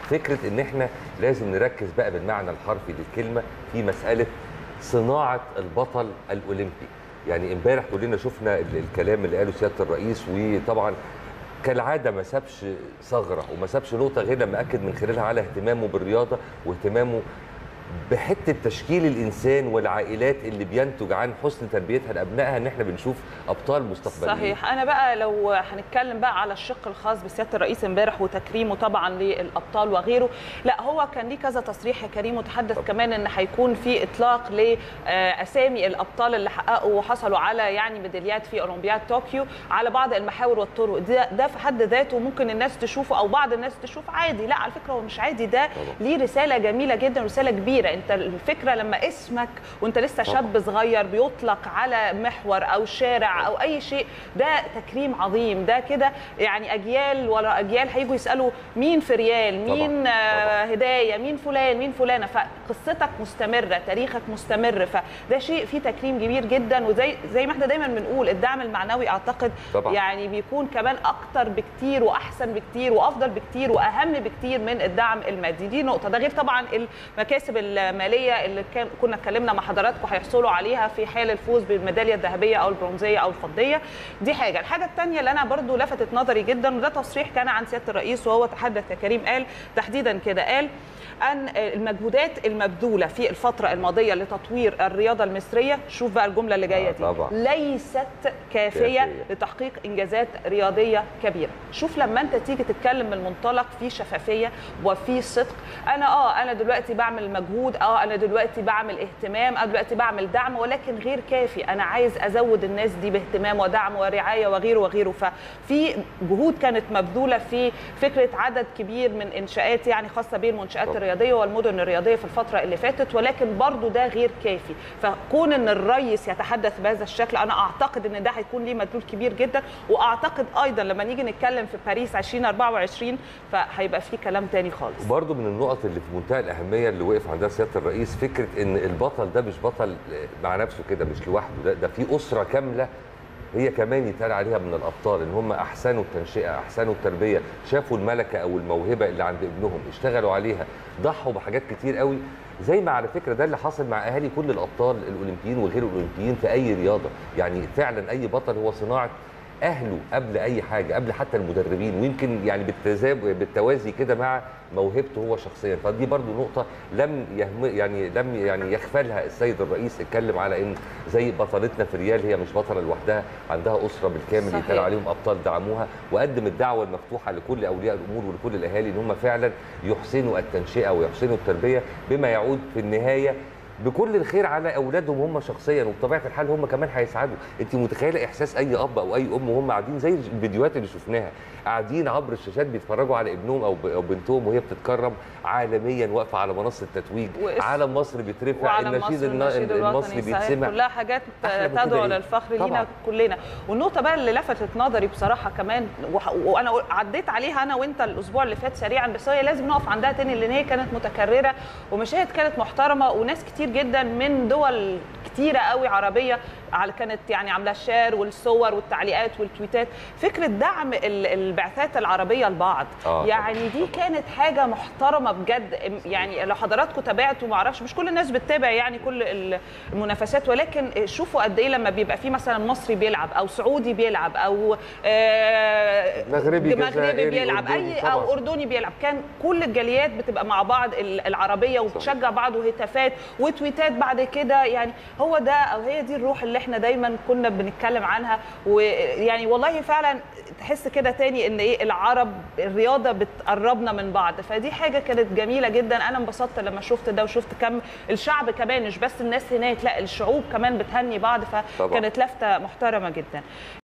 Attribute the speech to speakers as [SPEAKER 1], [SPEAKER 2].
[SPEAKER 1] فكره ان احنا لازم نركز بقى بالمعنى الحرفي للكلمه في مساله صناعه البطل الاولمبي يعني امبارح كلنا شفنا ال- الكلام اللي قاله سياده الرئيس وطبعا كالعاده ما سابش ثغره وما سابش نقطه غير لما اكد من خلالها على اهتمامه بالرياضه واهتمامه بحته تشكيل الانسان والعائلات اللي بينتج عن حسن تربيتها لابنائها ان احنا بنشوف ابطال مستقبليين
[SPEAKER 2] صحيح انا بقى لو هنتكلم بقى على الشق الخاص بسياده الرئيس امبارح وتكريمه طبعا للابطال وغيره لا هو كان ليه كذا تصريح يا كريم وتحدث كمان ان هيكون في اطلاق لاسامي الابطال اللي حققوا وحصلوا على يعني ميداليات في اولمبياد طوكيو على بعض المحاور والطرق ده, ده في حد ذاته ممكن الناس تشوفه او بعض الناس تشوف عادي لا على فكره هو مش عادي ده ليه رساله جميله جدا ورساله كبيره انت الفكره لما اسمك وانت لسه شاب صغير بيطلق على محور او شارع او اي شيء ده تكريم عظيم ده كده يعني اجيال ورا اجيال هيجوا يسالوا مين في ريال مين
[SPEAKER 1] طبعاً.
[SPEAKER 2] آه هدايه مين فلان مين فلانه فقصتك مستمره تاريخك مستمر فده شيء فيه تكريم كبير جدا وزي زي ما احنا دايما بنقول الدعم المعنوي اعتقد
[SPEAKER 1] طبعاً.
[SPEAKER 2] يعني بيكون كمان اكتر بكتير واحسن بكتير وافضل بكتير واهم بكتير من الدعم المادي دي نقطه ده غير طبعا المكاسب الماليه اللي كان كنا اتكلمنا مع حضراتكم هيحصلوا عليها في حال الفوز بالميداليه الذهبيه او البرونزيه او الفضيه دي حاجه الحاجه الثانيه اللي انا برضو لفتت نظري جدا وده تصريح كان عن سياده الرئيس وهو تحدث يا كريم قال تحديدا كده قال ان المجهودات المبذوله في الفتره الماضيه لتطوير الرياضه المصريه شوف بقى الجمله اللي جايه
[SPEAKER 1] آه،
[SPEAKER 2] دي
[SPEAKER 1] طبعاً.
[SPEAKER 2] ليست كافيه
[SPEAKER 1] كافية.
[SPEAKER 2] لتحقيق انجازات رياضيه كبيره شوف لما انت تيجي تتكلم من منطلق في شفافيه وفي صدق انا اه انا دلوقتي بعمل مجهود اه انا دلوقتي بعمل اهتمام انا دلوقتي بعمل دعم ولكن غير كافي انا عايز ازود الناس دي باهتمام ودعم ورعايه وغيره وغيره ففي جهود كانت مبذوله في فكره عدد كبير من انشاءات يعني خاصه بالمنشات
[SPEAKER 1] طبعاً.
[SPEAKER 2] الرياضيه والمدن الرياضيه في الفتره اللي فاتت ولكن برضو ده غير كافي فكون ان الرئيس يتحدث بهذا الشكل انا اعتقد ان ده هيكون ليه مدلول كبير جدا واعتقد ايضا لما نيجي نتكلم في باريس 2024 فهيبقى في كلام تاني خالص
[SPEAKER 1] برضو من النقط اللي في منتهى الاهميه اللي وقف عندها سياده الرئيس فكره ان البطل ده مش بطل مع نفسه كده مش لوحده ده, ده في اسره كامله هي كمان يتقال عليها من الابطال ان هم احسنوا التنشئه احسنوا التربيه شافوا الملكه او الموهبه اللي عند ابنهم اشتغلوا عليها ضحوا بحاجات كتير قوي زي ما على فكره ده اللي حصل مع اهالي كل الابطال الاولمبيين وغير الاولمبيين في اي رياضه يعني فعلا اي بطل هو صناعه اهله قبل اي حاجه قبل حتى المدربين ويمكن يعني بالتزاب بالتوازي كده مع موهبته هو شخصيا فدي برضو نقطه لم يهم يعني لم يعني يغفلها السيد الرئيس اتكلم على ان زي بطلتنا في ريال هي مش بطله لوحدها عندها اسره بالكامل
[SPEAKER 2] صحيح.
[SPEAKER 1] يتقال عليهم ابطال دعموها وقدم الدعوه المفتوحه لكل اولياء الامور ولكل الاهالي ان هم فعلا يحسنوا التنشئه ويحسنوا التربيه بما يعود في النهايه بكل الخير على اولادهم هم شخصيا وبطبيعه الحال هم كمان هيسعدوا انت متخيله احساس اي اب او اي ام وهم قاعدين زي الفيديوهات اللي شفناها قاعدين عبر الشاشات بيتفرجوا على ابنهم او ب- او بنتهم وهي بتتكرم عالميا واقفه على منصه التتويج
[SPEAKER 2] واسم-
[SPEAKER 1] علم مصر بيترفع
[SPEAKER 2] وعلى
[SPEAKER 1] النشيد
[SPEAKER 2] مصر
[SPEAKER 1] النا-
[SPEAKER 2] النشيد
[SPEAKER 1] المصري
[SPEAKER 2] صحيح،
[SPEAKER 1] بيتسمع
[SPEAKER 2] كلها حاجات
[SPEAKER 1] أحلى من كده
[SPEAKER 2] تدعو
[SPEAKER 1] إيه؟
[SPEAKER 2] للفخر
[SPEAKER 1] طبعاً.
[SPEAKER 2] لينا كلنا والنقطه بقى اللي لفتت نظري بصراحه كمان وح- وانا عديت عليها انا وانت الاسبوع اللي فات سريعا بس هي لازم نقف عندها تاني لان هي كانت متكرره ومشاهد كانت محترمه وناس كتير جدا من دول كتيره قوي عربيه على كانت يعني عامله الشير والصور والتعليقات والتويتات فكره دعم ال- البعثات العربيه لبعض
[SPEAKER 1] آه، طبعاً.
[SPEAKER 2] يعني دي كانت حاجه محترمه بجد يعني لو حضراتكم تابعتوا ما اعرفش مش كل الناس بتتابع يعني كل المنافسات ولكن شوفوا قد ايه لما بيبقى في مثلا مصري بيلعب او سعودي بيلعب او آه،
[SPEAKER 1] مغربي،
[SPEAKER 2] مغربي
[SPEAKER 1] جزائري،
[SPEAKER 2] بيلعب
[SPEAKER 1] أردني
[SPEAKER 2] اي
[SPEAKER 1] طبعاً.
[SPEAKER 2] او اردني بيلعب كان كل الجاليات بتبقى مع بعض ال- العربيه وبتشجع بعض وهتافات وتويتات بعد كده يعني هو ده او هي دي الروح اللي احنا دايما كنا بنتكلم عنها ويعني والله فعلا تحس كده تاني ان ايه العرب الرياضه بتقربنا من بعض فدي حاجه كانت جميله جدا انا انبسطت لما شفت ده وشفت كم الشعب كمان مش بس الناس هناك لا الشعوب كمان بتهني بعض
[SPEAKER 1] طبعاً.
[SPEAKER 2] فكانت لفته محترمه جدا